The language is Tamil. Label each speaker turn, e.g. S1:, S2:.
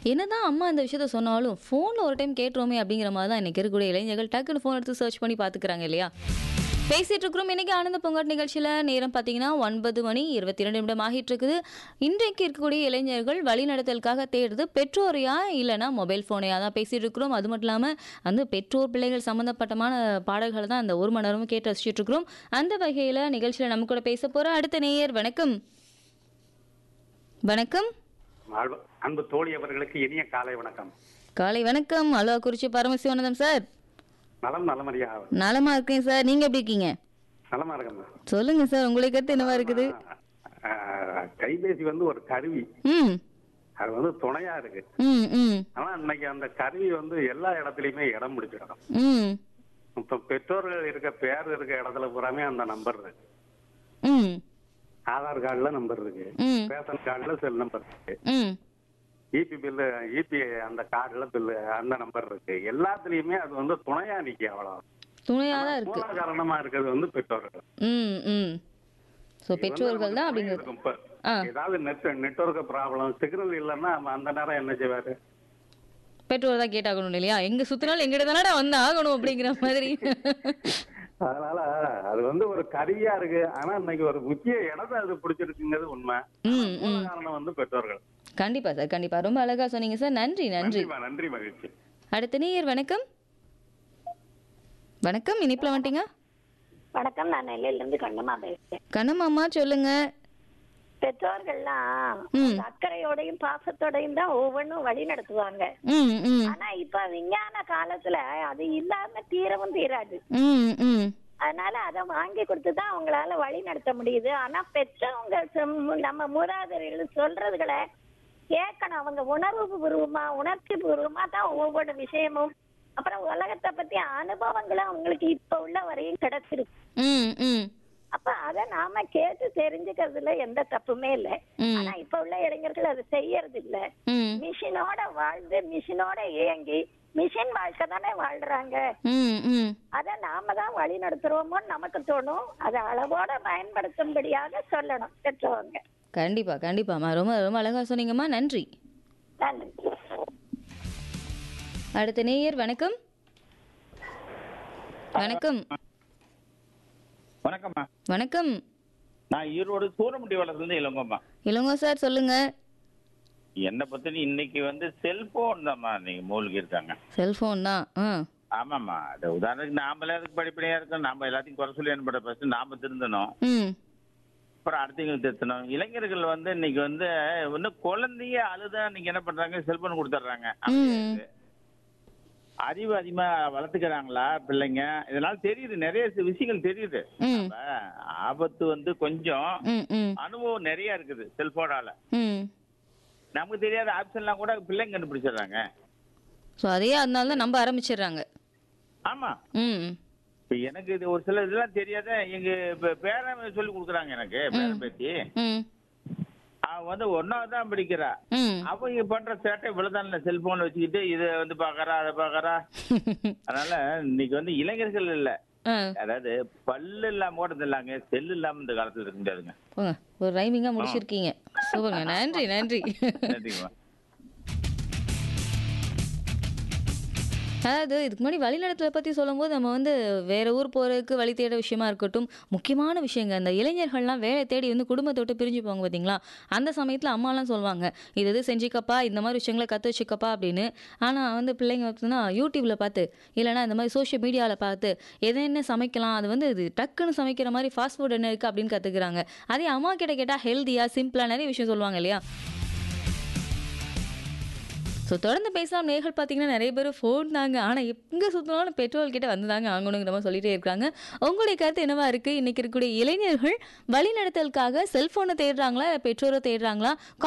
S1: என்னதான் அம்மா இந்த விஷயத்த சொன்னாலும் ஃபோனில் ஒரு டைம் கேட்டுருவோமே அப்படிங்கிற மாதிரி தான் இன்றைக்கி இருக்கக்கூடிய இளைஞர்கள் டக்குன்னு ஃபோன் எடுத்து சர்ச் பண்ணி பார்த்துக்கிறாங்க இல்லையா பேசிட்டு இருக்கிறோம் இன்னைக்கு ஆனந்த பொங்கல் நிகழ்ச்சியில் நேரம் பார்த்தீங்கன்னா ஒன்பது மணி இருபத்தி ரெண்டு நிமிடம் ஆகிட்டு இருக்குது இன்றைக்கு இருக்கக்கூடிய இளைஞர்கள் வழிநடத்தலுக்காக தேடுறது பெற்றோரையா இல்லைனா மொபைல் ஃபோனையா தான் பேசிட்டு இருக்கிறோம் அது மட்டும் இல்லாமல் வந்து பெற்றோர் பிள்ளைகள் சம்மந்தப்பட்டமான பாடல்களை தான் அந்த ஒரு மணி நேரமும் கேட்டு ரசிச்சுட்டு இருக்கிறோம் அந்த வகையில் நிகழ்ச்சியில் நம்ம கூட பேச போகிற அடுத்த நேயர் வணக்கம் வணக்கம்
S2: அன்பு- அன்பு தோழி அவர்களுக்கு இனிய காலை வணக்கம்
S1: காலை வணக்கம் அலோ குறிச்சி பரமசிவானந்தம் சார்
S2: நலம் நலமறியா
S1: நலமா இருக்கேன் சார் நீங்க எப்படி இருக்கீங்க
S2: நலமா இருக்கேன்
S1: சொல்லுங்க சார் உங்களுடைய கருத்து என்னவா இருக்குது
S2: ஆஹ், கைபேசி வந்து ஒரு கருவி
S1: ம்
S2: அது வந்து துணையா இருக்கு
S1: ம் ம்
S2: ஆனா இன்னைக்கு அந்த கருவி வந்து எல்லா இடத்துலயுமே இடம் பிடிச்சிடும்
S1: ம்
S2: இப்ப பெற்றோர்கள் இருக்க பேர் இருக்க இடத்துல பூராமே அந்த நம்பர் இருக்கு
S1: ம்
S2: ஆதார் கார்டுல நம்பர் இருக்கு
S1: ம்
S2: ரேஷன் கார்டுல செல் நம்பர் இருக்கு
S1: ம்
S2: இபி பில்லு இபி அந்த கார்டுல பில்லு அந்த நம்பர் இருக்கு எல்லாத்துலயுமே அது வந்து துணையா நிக்க அவ்வளவு
S1: துணையாக தான் இருக்கு
S2: மூல காரணமா இருக்கிறது வந்து பெற்றோர்கள்
S1: ம் ம் ஸோ பெற்றோர்கள் தான் அப்படிங்கிறது
S2: இருக்கும் இப்ப.
S1: ஆ.
S2: ஏதாவது நெட் நெட்வொர்க் ப்ராப்ளம் சிக்னல் இல்லைன்னா அவன் அந்த நேரம் என்ன செய்வாரு
S1: பெற்றோர் தான் கேட்டாகணும் இல்லையா எங்க சுத்தினாலும் எங்கிட்ட தானடா வந்து ஆகணும் அப்படிங்கிற மாதிரி
S2: அதனால அது வந்து ஒரு கருவியா இருக்கு ஆனா இன்னைக்கு ஒரு முக்கிய இடத்தை அது பிடிச்சிருக்குங்கிறது உண்மை
S1: ம்
S2: மூல
S1: ம்
S2: காரணம் வந்து பெற்றோர்கள்
S1: கண்டிப்பா சார் கண்டிப்பா ரொம்ப அழகா சொன்னீங்க சார் நன்றி நன்றி
S2: நன்றிமா நன்றி மகிழ்ச்சி
S1: அடுத்த நேயர் வணக்கம் வணக்கம் இனிப்புல வந்துட்டீங்க
S3: வணக்கம் நான் நெல்லையில இருந்து கண்ணம்மா பேசுறேன்
S1: கண்ணம்மாமா சொல்லுங்க
S3: பெற்றோர்கள்லாம்
S1: ம்.
S3: அந்த அக்கறையோடையும் பாசத்தோடையும் தான் ஒவ்வொன்றும் வழி நடத்துவாங்க
S1: ம் ம்
S3: ஆனா இப்ப விஞ்ஞான காலத்துல அது இல்லாம தீரவும் தீராது
S1: ம் ம்
S3: அதனால அதை வாங்கி கொடுத்து தான் அவங்களால வழி நடத்த முடியுது ஆனா பெற்றவங்க சொம்- நம்ம மூதாதையர்கள் சொல்றதுகளை கேட்கணும் அவங்க உணர்வு பூர்வமா உணர்ச்சி பூர்வமா தான் ஒவ்வொரு விஷயமும் அப்புறம் உலகத்தை பத்தி அனுபவங்களும் அவங்களுக்கு இப்ப உள்ள வரையும் கிடைச்சிருக்கு
S1: ம் ம்
S3: அப்ப அத நாம கேட்டு தெரிஞ்சுக்கிறதுல எந்த தப்புமே இல்ல
S1: ம்.
S3: ஆனா இப்ப உள்ள இளைஞர்கள் அதை செய்யறது இல்ல
S1: ம்
S3: மிஷினோட வாழ்ந்து மிஷினோட இயங்கி மிஷின் வாழ்க்கை தானே வாழ்றாங்க
S1: ம் ம்
S3: அத நாம தான் வழி நடத்துறோமோன்னு நமக்கு தோணும் அதை அளவோட பயன்படுத்தும்படியாக சொல்லணும் பெற்றவங்க
S1: கண்டிப்பா கண்டிப்பாம்மா ரொம்ப ரொம்ப அழகா சொன்னீங்கம்மா நன்றி
S3: நன்றி
S1: அடுத்த நேயர் வணக்கம் வணக்கம்
S4: வணக்கம்மா
S1: வணக்கம்
S4: நான் ஈரோடு சூரமுட்டி வளர்ந்து இளங்கம்மா
S1: இளங்கோ சார் சொல்லுங்க
S4: என்னை பத்தி இன்னைக்கு வந்து செல்போன் தான்மா நீங்க மூழ்கி இருக்காங்க
S1: செல்போன் தான் ஆ
S4: ஆமாம்மா அது உதாரணத்துக்கு நாமளே அதுக்கு படிப்படியா இருக்கோம் நாம எல்லாத்தையும் குறை சொல்லி அனுப்பிட ஃபர்ஸ்ட் நாம திருந்தணும்
S1: ம்
S4: அப்புறம் அடுத்தவங்களுக்கு திருத்தணும் இளைஞர்கள் வந்து இன்னைக்கு வந்து இன்னும் குழந்தைய அழுதா நீங்க என்ன பண்றாங்க செல்போன் கொடுத்துட்றாங்க
S1: ம்
S4: அறிவு அதிகமா வளர்த்துக்கிறாங்களா பிள்ளைங்க இதனால தெரியுது நிறைய விஷயங்கள் தெரியுது
S1: ம்
S4: அப்ப ஆபத்து வந்து கொஞ்சம்
S1: ம் ம்
S4: அனுபவம் நிறைய இருக்குது செல்போனால
S1: ம்
S4: நமக்கு தெரியாத ஆப்ஷன்லாம் கூட பிள்ளைங்க கண்டுபிடிச்சிடுறாங்க
S1: ஸோ அதே அதனால தான் நம்ப ஆரம்பிச்சிடுறாங்க
S4: ஆமா
S1: ம்
S4: இப்ப எனக்கு இது ஒரு சில இதெல்லாம் தெரியாத எங்க பே- பேரன் சொல்லி கொடுக்குறாங்க எனக்கு பேரன் பேத்தி
S1: ம்
S4: அவன் வந்து ஒன்னாவது தான் படிக்கிறா
S1: ம்
S4: அவங்க பண்ற சேட்டை இவ்வளவுதான் செல்போன் வச்சுக்கிட்டு இதை வந்து பாக்கறா அதை பாக்கறா அதனால இன்னைக்கு வந்து இளைஞர்கள் இல்ல
S1: ஆ
S4: அதாவது பல்லு இல்லாம கூட இல்லாங்க செல் இல்லாம இந்த காலத்துல இருக்க முடியாதுங்க
S1: போங்க ஒரு ரைமிங்காக முடிச்சிருக்கீங்க சூப்பருங்க நன்றி நன்றி
S4: நன்றிங்கம்மா
S1: அதாவது இதுக்கு முன்னாடி வழிநடத்தலை பற்றி சொல்லும்போது நம்ம வந்து வேற ஊர் போகிறதுக்கு வழி தேட விஷயமா இருக்கட்டும் முக்கியமான விஷயங்க அந்த இளைஞர்கள்லாம் வேலை தேடி வந்து குடும்பத்தை விட்டு பிரிஞ்சு போவாங்க பார்த்தீங்களா அந்த சமயத்தில் அம்மாலாம் சொல்லுவாங்க இது இது செஞ்சுக்கப்பா இந்த மாதிரி விஷயங்களை கற்று வச்சுக்கப்பா அப்படின்னு ஆனால் வந்து பிள்ளைங்க பார்த்தீங்கன்னா யூடியூப்பில் பார்த்து இல்லைனா இந்த மாதிரி சோஷியல் மீடியாவில் பார்த்து எதை என்ன சமைக்கலாம் அது வந்து இது டக்குன்னு சமைக்கிற மாதிரி ஃபாஸ்ட் ஃபுட் என்ன இருக்குது அப்படின்னு கற்றுக்குறாங்க அதே அம்மா கிட்ட கேட்டால் ஹெல்த்தியாக சிம்பிளாக நிறைய விஷயம் சொல்லுவாங்க இல்லையா ஸோ தொடர்ந்து பேசலாம் நேர்கள் பார்த்தீங்கன்னா நிறைய பேர் ஃபோன் தாங்க ஆனால் எங்கே சுற்றினாலும் பெட்ரோல் கிட்ட வந்து தாங்க ஆகணுங்கிற மாதிரி சொல்லிட்டே இருக்காங்க உங்களுடைய கருத்து என்னவா இருக்குது இன்றைக்கி இருக்கக்கூடிய இளைஞர்கள் வழிநடத்தலுக்காக செல்ஃபோனை தேடுறாங்களா இல்லை பெற்றோரை தேடுறாங்களா